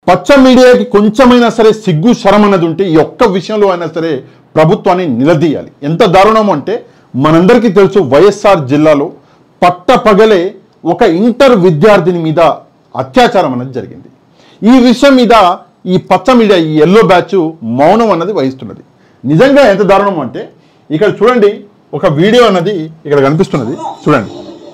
పచ్చ మీడియాకి కొంచెమైనా సరే సిగ్గు శరం అన్నది ఉంటే ఈ ఒక్క విషయంలో అయినా సరే ప్రభుత్వాన్ని నిలదీయాలి ఎంత దారుణం అంటే మనందరికీ తెలుసు వైఎస్ఆర్ జిల్లాలో పట్ట పగలే ఒక ఇంటర్ విద్యార్థిని మీద అత్యాచారం అన్నది జరిగింది ఈ విషయం మీద ఈ పచ్చ మీడియా ఈ ఎల్లో బ్యాచ్ మౌనం అన్నది వహిస్తున్నది నిజంగా ఎంత దారుణం అంటే ఇక్కడ చూడండి ఒక వీడియో అన్నది ఇక్కడ కనిపిస్తున్నది చూడండి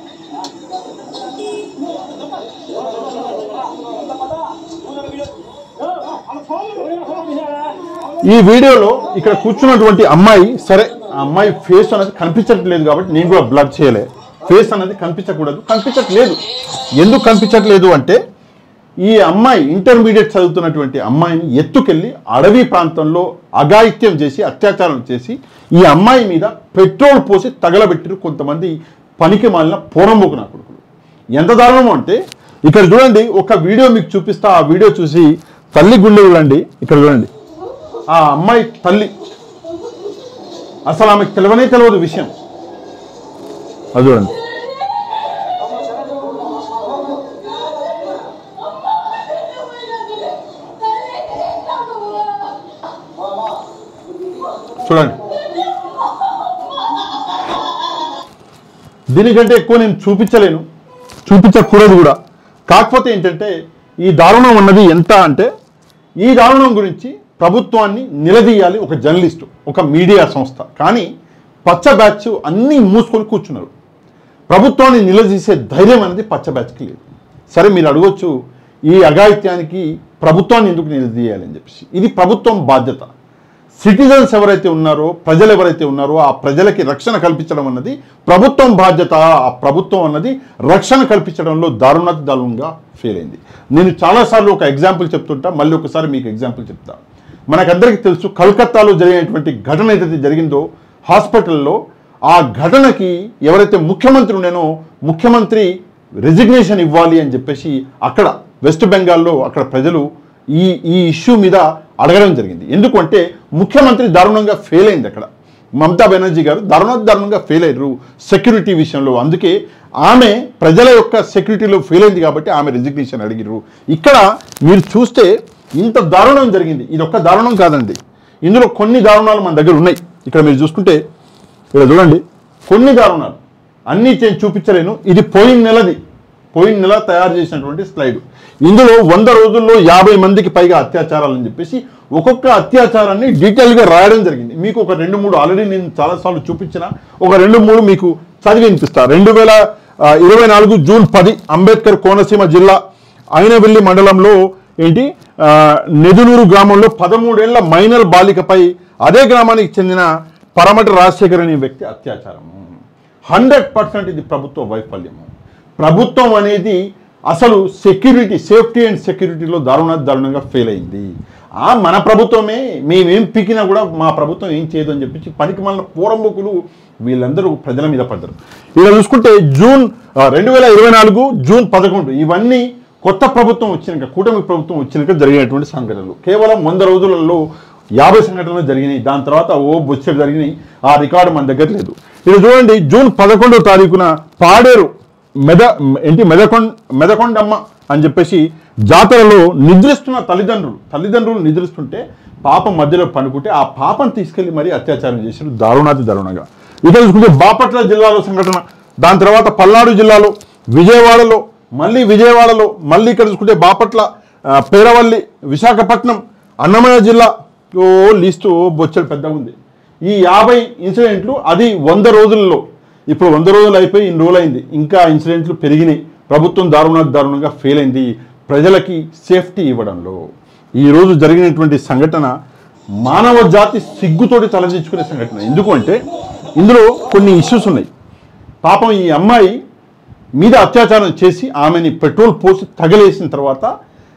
ఈ వీడియోలో ఇక్కడ కూర్చున్నటువంటి అమ్మాయి సరే ఆ అమ్మాయి ఫేస్ అనేది కనిపించట్లేదు కాబట్టి నేను కూడా బ్లడ్ చేయలే ఫేస్ అనేది కనిపించకూడదు కనిపించట్లేదు ఎందుకు కనిపించట్లేదు అంటే ఈ అమ్మాయి ఇంటర్మీడియట్ చదువుతున్నటువంటి అమ్మాయిని ఎత్తుకెళ్ళి అడవి ప్రాంతంలో అఘాయిత్యం చేసి అత్యాచారం చేసి ఈ అమ్మాయి మీద పెట్రోల్ పోసి తగలబెట్టిరు కొంతమంది పనికి మాలిన పోరంబోకు నా కొడుకులు ఎంత దారుణం అంటే ఇక్కడ చూడండి ఒక వీడియో మీకు చూపిస్తా ఆ వీడియో చూసి తల్లి గుండె చూడండి ఇక్కడ చూడండి ఆ అమ్మాయి తల్లి అసలు ఆమెకు తెలియనే తెలియదు విషయం అది చూడండి చూడండి దీనికంటే ఎక్కువ నేను చూపించలేను చూపించకూడదు కూడా కాకపోతే ఏంటంటే ఈ దారుణం ఉన్నది ఎంత అంటే ఈ దారుణం గురించి ప్రభుత్వాన్ని నిలదీయాలి ఒక జర్నలిస్టు ఒక మీడియా సంస్థ కానీ పచ్చ బ్యాచ్ అన్నీ మూసుకొని కూర్చున్నారు ప్రభుత్వాన్ని నిలదీసే ధైర్యం అనేది పచ్చ బ్యాచ్కి లేదు సరే మీరు అడగొచ్చు ఈ అఘాయిత్యానికి ప్రభుత్వాన్ని ఎందుకు నిలదీయాలి అని చెప్పేసి ఇది ప్రభుత్వం బాధ్యత సిటిజన్స్ ఎవరైతే ఉన్నారో ప్రజలు ఎవరైతే ఉన్నారో ఆ ప్రజలకి రక్షణ కల్పించడం అన్నది ప్రభుత్వం బాధ్యత ఆ ప్రభుత్వం అన్నది రక్షణ కల్పించడంలో దారుణాతి దారుణంగా ఫెయిల్ అయింది నేను చాలాసార్లు ఒక ఎగ్జాంపుల్ చెప్తుంటా మళ్ళీ ఒకసారి మీకు ఎగ్జాంపుల్ చెప్తా మనకందరికీ తెలుసు కలకత్తాలో జరిగినటువంటి ఘటన ఏదైతే జరిగిందో హాస్పిటల్లో ఆ ఘటనకి ఎవరైతే ముఖ్యమంత్రి ఉండేనో ముఖ్యమంత్రి రెసిగ్నేషన్ ఇవ్వాలి అని చెప్పేసి అక్కడ వెస్ట్ బెంగాల్లో అక్కడ ప్రజలు ఈ ఈ ఇష్యూ మీద అడగడం జరిగింది ఎందుకంటే ముఖ్యమంత్రి దారుణంగా ఫెయిల్ అయింది అక్కడ మమతా బెనర్జీ గారు దారుణ దారుణంగా ఫెయిల్ అయ్యారు సెక్యూరిటీ విషయంలో అందుకే ఆమె ప్రజల యొక్క సెక్యూరిటీలో ఫెయిల్ అయింది కాబట్టి ఆమె రెసిగ్నేషన్ అడిగిర్రు ఇక్కడ మీరు చూస్తే ఇంత దారుణం జరిగింది ఇది ఒక్క దారుణం కాదండి ఇందులో కొన్ని దారుణాలు మన దగ్గర ఉన్నాయి ఇక్కడ మీరు చూసుకుంటే ఇక్కడ చూడండి కొన్ని దారుణాలు అన్నీ నేను చూపించలేను ఇది పోయిన నెలది పోయిన నెల తయారు చేసినటువంటి స్లైడ్ ఇందులో వంద రోజుల్లో యాభై మందికి పైగా అత్యాచారాలు అని చెప్పేసి ఒక్కొక్క అత్యాచారాన్ని డీటెయిల్గా రాయడం జరిగింది మీకు ఒక రెండు మూడు ఆల్రెడీ నేను చాలాసార్లు చూపించిన ఒక రెండు మూడు మీకు చదివి వినిపిస్తా రెండు వేల ఆ, ఇరవై నాలుగు జూన్ పది అంబేద్కర్ కోనసీమ జిల్లా అయినవెల్లి మండలంలో ఏంటి ఆ, నెదునూరు గ్రామంలో పదమూడేళ్ల మైనర్ బాలికపై అదే గ్రామానికి చెందిన పరమటి రాజశేఖర్ అనే వ్యక్తి అత్యాచారము హండ్రెడ్ పర్సెంట్ ఇది ప్రభుత్వ వైఫల్యము ప్రభుత్వం అనేది అసలు సెక్యూరిటీ సేఫ్టీ అండ్ సెక్యూరిటీలో దారుణ దారుణంగా ఫెయిల్ అయింది ఆ మన ప్రభుత్వమే మేమేం పీకినా కూడా మా ప్రభుత్వం ఏం చేయదు అని చెప్పి పనికి మన పూరంబుకులు వీళ్ళందరూ ప్రజల మీద పడ్డారు ఇలా చూసుకుంటే జూన్ రెండు వేల ఇరవై నాలుగు జూన్ పదకొండు ఇవన్నీ కొత్త ప్రభుత్వం వచ్చినాక కూటమి ప్రభుత్వం వచ్చినాక జరిగినటువంటి సంఘటనలు కేవలం వంద రోజులలో యాభై సంఘటనలు జరిగినాయి దాని తర్వాత ఓ బొచ్చెడు జరిగినాయి ఆ రికార్డు మన దగ్గర లేదు ఇది చూడండి జూన్ పదకొండో తారీఖున పాడేరు మెద ఏంటి మెదకొండ మెదకొండమ్మ అని చెప్పేసి జాతరలో నిద్రిస్తున్న తల్లిదండ్రులు తల్లిదండ్రులు నిద్రిస్తుంటే పాప మధ్యలో పనుకుంటే ఆ పాపను తీసుకెళ్లి మరీ అత్యాచారం చేశారు దారుణాతి దారుణంగా ఇక చూసుకుంటే బాపట్ల జిల్లాలో సంఘటన దాని తర్వాత పల్నాడు జిల్లాలో విజయవాడలో మళ్ళీ విజయవాడలో మళ్ళీ ఇక్కడ చూసుకుంటే బాపట్ల ఆ, పేరవల్లి విశాఖపట్నం అన్నమయ్య జిల్లా ఓ లిస్టు బొచ్చడు పెద్దగా ఉంది ఈ యాభై ఇన్సిడెంట్లు అది వంద రోజుల్లో ఇప్పుడు వంద రోజులు అయిపోయి ఇన్ని రోజులు అయింది ఇంకా ఇన్సిడెంట్లు పెరిగినాయి ప్రభుత్వం దారుణ దారుణంగా ఫెయిల్ అయింది ప్రజలకి సేఫ్టీ ఇవ్వడంలో ఈ రోజు జరిగినటువంటి సంఘటన మానవ జాతి సిగ్గుతోటి తలదించుకునే సంఘటన ఎందుకంటే ఇందులో కొన్ని ఇష్యూస్ ఉన్నాయి పాపం ఈ అమ్మాయి మీద అత్యాచారం చేసి ఆమెని పెట్రోల్ పోసి తగలేసిన తర్వాత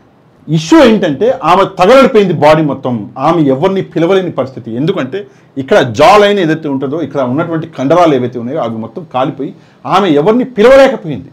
ఇష్యూ ఏంటంటే ఆమె తగలడిపోయింది బాడీ మొత్తం ఆమె ఎవరిని పిలవలేని పరిస్థితి ఎందుకంటే ఇక్కడ జా లైన్ ఏదైతే ఉంటుందో ఇక్కడ ఉన్నటువంటి కండరాలు ఏవైతే ఉన్నాయో అవి మొత్తం కాలిపోయి ఆమె ఎవరిని పిలవలేకపోయింది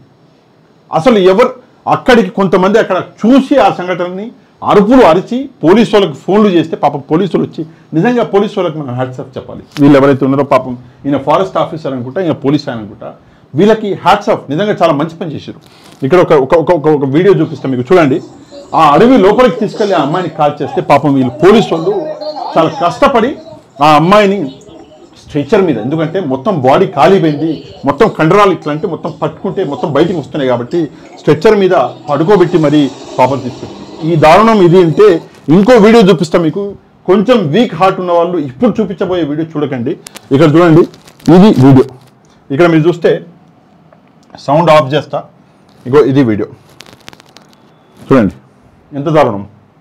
అసలు ఎవరు అక్కడికి కొంతమంది అక్కడ చూసి ఆ సంఘటనని అరుపులు అరిచి పోలీసు వాళ్ళకి ఫోన్లు చేస్తే పాపం పోలీసులు వచ్చి నిజంగా పోలీసు వాళ్ళకి మనం హ్యాట్సాప్ చెప్పాలి వీళ్ళు ఎవరైతే ఉన్నారో పాపం ఈయన ఫారెస్ట్ ఆఫీసర్ అనుకుంటా ఈయన పోలీస్ ఆయన అనుకుంటా వీళ్ళకి హ్యాట్సాప్ నిజంగా చాలా మంచి పని చేశారు ఇక్కడ ఒక ఒక ఒక- ఒక ఒక వీడియో చూపిస్తాం మీకు చూడండి ఆ అడవి లోపలికి తీసుకెళ్లి ఆ అమ్మాయిని కాల్ చేస్తే పాపం వీళ్ళు పోలీసు వాళ్ళు చాలా కష్టపడి ఆ అమ్మాయిని స్ట్రెచర్ మీద ఎందుకంటే మొత్తం బాడీ కాలిపోయింది మొత్తం కండరాలు ఇట్లా అంటే మొత్తం పట్టుకుంటే మొత్తం బయటికి వస్తున్నాయి కాబట్టి స్ట్రెచర్ మీద పడుకోబెట్టి మరి పాపం తీసుకొచ్చి ఈ దారుణం ఇది అంటే ఇంకో వీడియో చూపిస్తా మీకు కొంచెం వీక్ హార్ట్ ఉన్న వాళ్ళు ఇప్పుడు చూపించబోయే వీడియో చూడకండి ఇక్కడ చూడండి ఇది వీడియో ఇక్కడ మీరు చూస్తే సౌండ్ ఆఫ్ చేస్తా ఇగో ఇది వీడియో చూడండి ఎంత దారుణం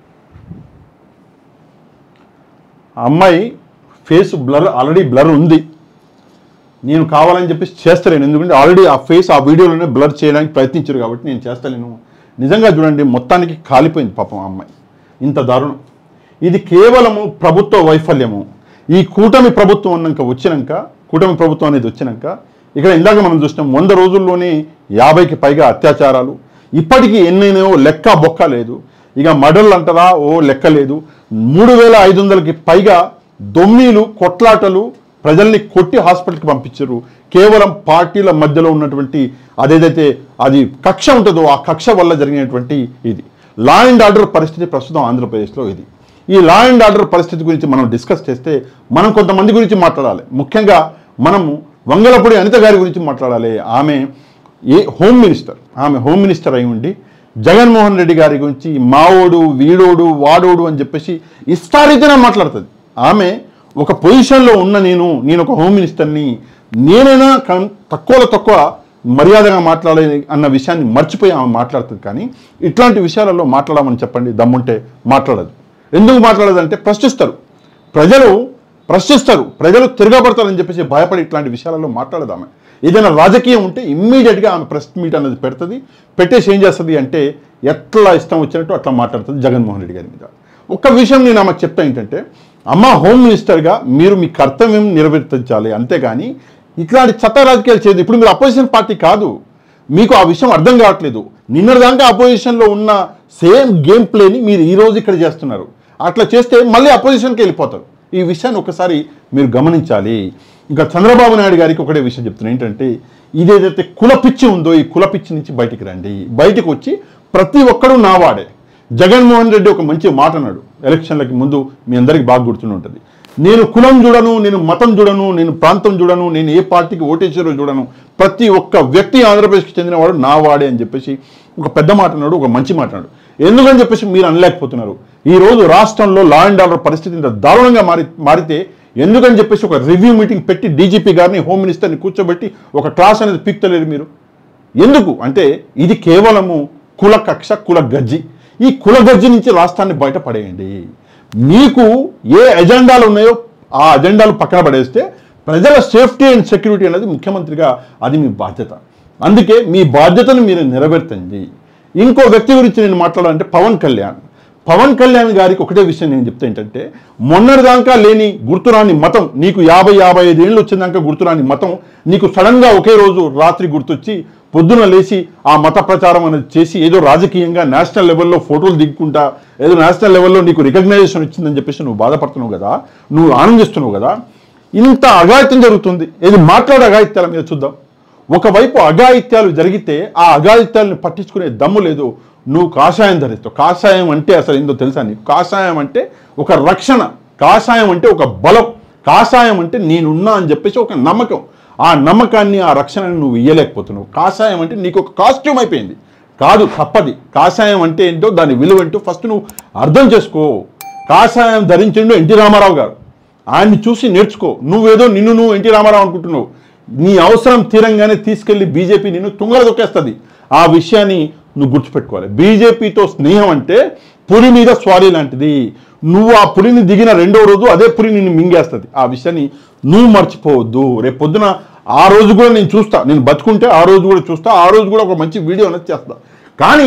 ఆ అమ్మాయి ఫేస్ బ్లర్ ఆల్రెడీ బ్లర్ ఉంది నేను కావాలని చెప్పేసి చేస్తలేను ఎందుకంటే ఆల్రెడీ ఆ ఫేస్ ఆ వీడియోలోనే బ్లర్ చేయడానికి ప్రయత్నించారు కాబట్టి నేను చేస్తలేను నిజంగా చూడండి మొత్తానికి కాలిపోయింది పాపం ఆ అమ్మాయి ఇంత దారుణం ఇది కేవలము ప్రభుత్వ వైఫల్యము ఈ కూటమి ప్రభుత్వం అన్నాక వచ్చినాక కూటమి ప్రభుత్వం అనేది వచ్చినాక ఇక్కడ ఇందాక మనం చూసినాం వంద రోజుల్లోనే యాభైకి పైగా అత్యాచారాలు ఇప్పటికీ ఎన్నెన్నో లెక్క బొక్క లేదు ఇక మడళ్ళు అంటారా ఓ లెక్క లేదు మూడు వేల ఐదు వందలకి పైగా దొమ్మీలు కొట్లాటలు ప్రజల్ని కొట్టి హాస్పిటల్కి పంపించారు కేవలం పార్టీల మధ్యలో ఉన్నటువంటి అదేదైతే అది కక్ష ఉంటుందో ఆ కక్ష వల్ల జరిగినటువంటి ఇది లా అండ్ ఆర్డర్ పరిస్థితి ప్రస్తుతం ఆంధ్రప్రదేశ్లో ఇది ఈ లా అండ్ ఆర్డర్ పరిస్థితి గురించి మనం డిస్కస్ చేస్తే మనం కొంతమంది గురించి మాట్లాడాలి ముఖ్యంగా మనము వంగలపూడి అనిత గారి గురించి మాట్లాడాలి ఆమె ఏ హోమ్ మినిస్టర్ ఆమె హోమ్ మినిస్టర్ అయి ఉండి జగన్మోహన్ రెడ్డి గారి గురించి మావోడు వీడోడు వాడోడు అని చెప్పేసి ఇష్టారీతిన మాట్లాడుతుంది ఆమె ఒక పొజిషన్లో ఉన్న నేను నేను ఒక హోమ్ మినిస్టర్ని నేనైనా కం- తక్కువలో తక్కువ మర్యాదగా మాట్లాడే అన్న విషయాన్ని మర్చిపోయి ఆమె మాట్లాడుతుంది కానీ ఇట్లాంటి విషయాలలో మాట్లాడమని చెప్పండి దమ్ముంటే మాట్లాడదు ఎందుకు మాట్లాడదంటే ప్రశ్నిస్తారు ప్రజలు ప్రశ్నిస్తారు ప్రజలు తిరగబడతారని చెప్పేసి భయపడి ఇట్లాంటి విషయాలలో మాట్లాడదు ఆమె ఏదైనా రాజకీయం ఉంటే ఇమ్మీడియట్గా ఆమె ప్రెస్ మీట్ అనేది పెడుతుంది పెట్టేసి ఏం చేస్తుంది అంటే ఎట్లా ఇష్టం వచ్చినట్టు అట్లా మాట్లాడుతుంది జగన్మోహన్ రెడ్డి గారి మీద ఒక్క విషయం నేను ఆమెకు చెప్తా ఏంటంటే అమ్మ హోమ్ మినిస్టర్గా మీరు మీ కర్తవ్యం నిర్వర్తించాలి అంతేగాని ఇట్లాంటి చట్ట రాజకీయాలు చేయదు ఇప్పుడు మీరు అపోజిషన్ పార్టీ కాదు మీకు ఆ విషయం అర్థం కావట్లేదు నిన్నటిదాకా అపోజిషన్లో ఉన్న సేమ్ గేమ్ ప్లేని మీరు ఈ రోజు ఇక్కడ చేస్తున్నారు అట్లా చేస్తే మళ్ళీ అపోజిషన్కి వెళ్ళిపోతారు ఈ విషయాన్ని ఒకసారి మీరు గమనించాలి ఇంకా చంద్రబాబు నాయుడు గారికి ఒకటే విషయం చెప్తున్నా ఏంటంటే ఇదేదైతే కులపిచ్చి ఉందో ఈ కులపిచ్చి నుంచి బయటికి రండి బయటకు వచ్చి ప్రతి ఒక్కడు నావాడే జగన్మోహన్ రెడ్డి ఒక మంచి మాట అన్నాడు ఎలక్షన్లకి ముందు మీ అందరికీ బాగా గుర్తుండి ఉంటుంది నేను కులం చూడను నేను మతం చూడను నేను ప్రాంతం చూడను నేను ఏ పార్టీకి ఓటేసారో చూడను ప్రతి ఒక్క వ్యక్తి ఆంధ్రప్రదేశ్కి చెందినవాడు నా వాడే అని చెప్పేసి ఒక పెద్ద మాట అన్నాడు ఒక మంచి మాట అన్నాడు ఎందుకని చెప్పేసి మీరు అనలేకపోతున్నారు ఈ రోజు రాష్ట్రంలో లా అండ్ ఆర్డర్ పరిస్థితి ఇంత దారుణంగా మారి మారితే ఎందుకని చెప్పేసి ఒక రివ్యూ మీటింగ్ పెట్టి డీజీపీ గారిని హోమ్ మినిస్టర్ని కూర్చోబెట్టి ఒక క్లాస్ అనేది పీక్తలేరు మీరు ఎందుకు అంటే ఇది కేవలము కుల కక్ష కుల గజ్జి ఈ కుల గజ్జి నుంచి రాష్ట్రాన్ని బయట పడేయండి మీకు ఏ ఎజెండాలు ఉన్నాయో ఆ ఎజెండాలు పక్కన పడేస్తే ప్రజల సేఫ్టీ అండ్ సెక్యూరిటీ అనేది ముఖ్యమంత్రిగా అది మీ బాధ్యత అందుకే మీ బాధ్యతను మీరు నెరవేర్తండి ఇంకో వ్యక్తి గురించి నేను మాట్లాడాలంటే పవన్ కళ్యాణ్ పవన్ కళ్యాణ్ గారికి ఒకటే విషయం నేను చెప్తా ఏంటంటే మొన్నటిదాకా లేని గుర్తురాని మతం నీకు యాభై యాభై ఐదు ఏళ్ళు వచ్చిందాక గుర్తురాని మతం నీకు సడన్గా ఒకే రోజు రాత్రి గుర్తొచ్చి పొద్దున లేచి ఆ మత ప్రచారం అనేది చేసి ఏదో రాజకీయంగా నేషనల్ లెవెల్లో ఫోటోలు దిక్కుంటా ఏదో నేషనల్ లెవెల్లో నీకు రికగ్నైజేషన్ వచ్చిందని చెప్పేసి నువ్వు బాధపడుతున్నావు కదా నువ్వు ఆనందిస్తున్నావు కదా ఇంత అఘాయిత్యం జరుగుతుంది ఏది మాట్లాడే అఘాయిత్యాల మీద చూద్దాం ఒకవైపు అఘాయిత్యాలు జరిగితే ఆ అఘాయిత్యాలను పట్టించుకునే దమ్ము లేదు నువ్వు కాషాయం ధరిస్తావు కాషాయం అంటే అసలు ఏందో తెలుసా నీకు కాషాయం అంటే ఒక రక్షణ కాషాయం అంటే ఒక బలం కాషాయం అంటే నేనున్నా అని చెప్పేసి ఒక నమ్మకం ఆ నమ్మకాన్ని ఆ రక్షణని నువ్వు ఇయ్యలేకపోతున్నావు కాషాయం అంటే నీకు ఒక కాస్ట్యూమ్ అయిపోయింది కాదు తప్పది కాషాయం అంటే ఏంటో దాని విలువ ఏంటో ఫస్ట్ నువ్వు అర్థం చేసుకో కాషాయం ధరించిండు ఎన్టీ రామారావు గారు ఆయన్ని చూసి నేర్చుకో నువ్వేదో నిన్ను నువ్వు ఎన్టీ రామారావు అనుకుంటున్నావు నీ అవసరం తీరంగానే తీసుకెళ్లి బీజేపీ నిన్ను తుంగల దొక్కేస్తుంది ఆ విషయాన్ని నువ్వు గుర్తుపెట్టుకోవాలి బీజేపీతో స్నేహం అంటే పులి మీద స్వారీ లాంటిది నువ్వు ఆ పులిని దిగిన రెండో రోజు అదే పులి నిన్ను మింగేస్తుంది ఆ విషయాన్ని నువ్వు మర్చిపోవద్దు రేపు పొద్దున ఆ రోజు కూడా నేను చూస్తా నేను బతుకుంటే ఆ రోజు కూడా చూస్తా ఆ రోజు కూడా ఒక మంచి వీడియో అనేది చేస్తా కానీ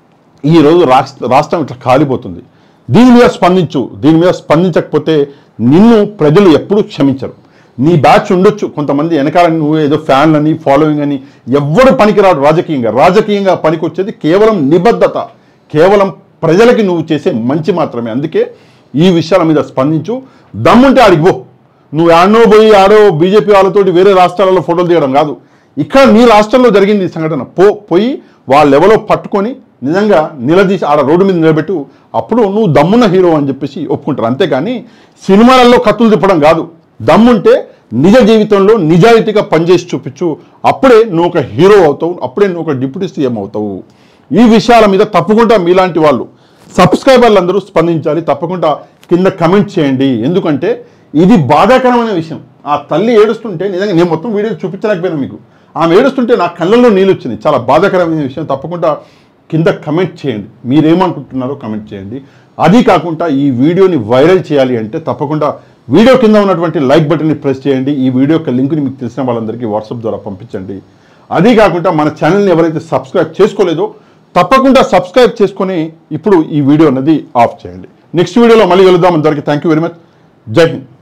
ఈ రోజు రాష్ట్ర రాష్ట్రం ఇట్లా కాలిపోతుంది దీని మీద స్పందించు దీని మీద స్పందించకపోతే నిన్ను ప్రజలు ఎప్పుడూ క్షమించరు నీ బ్యాచ్ ఉండొచ్చు కొంతమంది వెనకాల నువ్వు ఏదో ఫ్యాన్ అని ఫాలోయింగ్ అని ఎవ్వడు పనికిరాడు రాజకీయంగా రాజకీయంగా పనికొచ్చేది కేవలం నిబద్ధత కేవలం ప్రజలకి నువ్వు చేసే మంచి మాత్రమే అందుకే ఈ విషయాల మీద స్పందించు దమ్ముంటే ఆడికి పో నువ్వు ఆడనో పోయి ఆడో బీజేపీ వాళ్ళతోటి వేరే రాష్ట్రాలలో ఫోటోలు తీయడం కాదు ఇక్కడ నీ రాష్ట్రంలో జరిగింది ఈ సంఘటన పో పోయి వాళ్ళ లెవెల్లో పట్టుకొని నిజంగా నిలదీసి ఆడ రోడ్డు మీద నిలబెట్టు అప్పుడు నువ్వు దమ్మున్న హీరో అని చెప్పేసి ఒప్పుకుంటారు అంతేగాని సినిమాలలో కత్తులు తిప్పడం కాదు దమ్ముంటే నిజ జీవితంలో నిజాయితీగా పనిచేసి చూపించు అప్పుడే నువ్వు ఒక హీరో అవుతావు అప్పుడే నువ్వు ఒక డిప్యూటీ సీఎం అవుతావు ఈ విషయాల మీద తప్పకుండా మీలాంటి వాళ్ళు సబ్స్క్రైబర్లు అందరూ స్పందించాలి తప్పకుండా కింద కమెంట్ చేయండి ఎందుకంటే ఇది బాధాకరమైన విషయం ఆ తల్లి ఏడుస్తుంటే నిజంగా నేను మొత్తం వీడియో చూపించలేకపోయినా మీకు ఆమె ఏడుస్తుంటే నా కళ్ళల్లో నీళ్ళు వచ్చినాయి చాలా బాధాకరమైన విషయం తప్పకుండా కింద కమెంట్ చేయండి మీరేమనుకుంటున్నారో కమెంట్ చేయండి అది కాకుండా ఈ వీడియోని వైరల్ చేయాలి అంటే తప్పకుండా వీడియో కింద ఉన్నటువంటి లైక్ బటన్ని ప్రెస్ చేయండి ఈ వీడియో యొక్క లింక్ని మీకు తెలిసిన వాళ్ళందరికీ వాట్సాప్ ద్వారా పంపించండి అది కాకుండా మన ఛానల్ని ఎవరైతే సబ్స్క్రైబ్ చేసుకోలేదో తప్పకుండా సబ్స్క్రైబ్ చేసుకొని ఇప్పుడు ఈ వీడియో అనేది ఆఫ్ చేయండి నెక్స్ట్ వీడియోలో మళ్ళీ కలుద్దాం అందరికీ థ్యాంక్ యూ వెరీ మచ్ జై హింద్